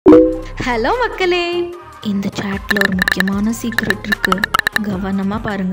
hello மக்களே இந்த சாட்டில் ஒரு முக்கியமான சீக்ரெட் இருக்கு கவனமாக பாருங்க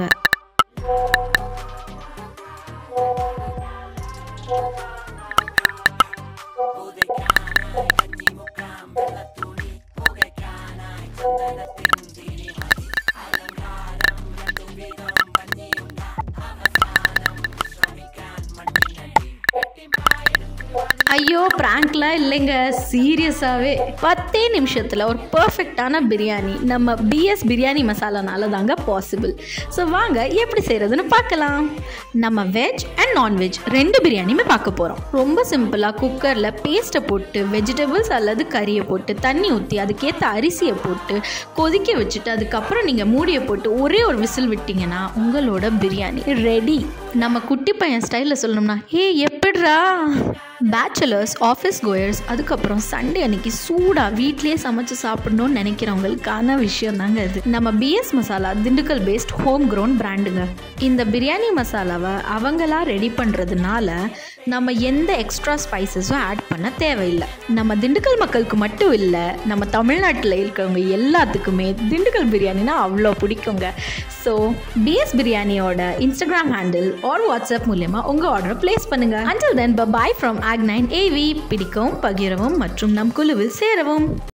ஐயோ ப்ராங்க்லாம் இல்லைங்க சீரியஸாகவே பத்தே நிமிஷத்தில் ஒரு பர்ஃபெக்டான பிரியாணி நம்ம பிஎஸ் பிரியாணி மசாலானால தாங்க பாசிபிள் ஸோ வாங்க எப்படி செய்கிறதுன்னு பார்க்கலாம் நம்ம வெஜ் அண்ட் நான்வெஜ் ரெண்டு பிரியாணியுமே பார்க்க போகிறோம் ரொம்ப சிம்பிளாக குக்கரில் பேஸ்ட்டை போட்டு வெஜிடபிள்ஸ் அல்லது கறியை போட்டு தண்ணி ஊற்றி அதுக்கேற்ற அரிசியை போட்டு கொதிக்க வச்சுட்டு அதுக்கப்புறம் நீங்கள் மூடியை போட்டு ஒரே ஒரு விசில் விட்டிங்கன்னா உங்களோட பிரியாணி ரெடி நம்ம குட்டி பையன் ஸ்டைலில் சொல்லணும்னா ஏ எப்படிரா பேச்சுலர்ஸ் ஆஃபீஸ் கோயர்ஸ் அதுக்கப்புறம் சண்டே அன்னைக்கு சூடாக வீட்லேயே சமைச்சு சாப்பிடணும்னு நினைக்கிறவங்களுக்கான விஷயம் தாங்க இது நம்ம BS masala Dindigul paste home grown பிராண்டுங்க இந்த பிரியாணி மசாலாவை அவங்களா ரெடி பண்ணுறதுனால நம்ம எந்த எக்ஸ்ட்ரா ஸ்பைசஸும் ஆட் பண்ண தேவையில்லை நம்ம திண்டுக்கல் மக்களுக்கு மட்டும் இல்லை நம்ம தமிழ்நாட்டில் இருக்கிறவங்க எல்லாத்துக்குமே திண்டுக்கல் பிரியாணினா அவ்வளோ பிடிக்குங்க ஸோ பிஎஸ் பிரியாணியோட இன்ஸ்டாகிராம் ஹேண்டில் ஆர் வாட்ஸ்அப் மூலயமா உங்கள் ஆர்டரை ப்ளேஸ் பண்ணுங்கள் அண்டில் தென் பாய் ஃப்ரம் ஆக் நைன் ஏவி பிடிக்கவும் பகிரவும் மற்றும் நம் குழுவில் சேரவும்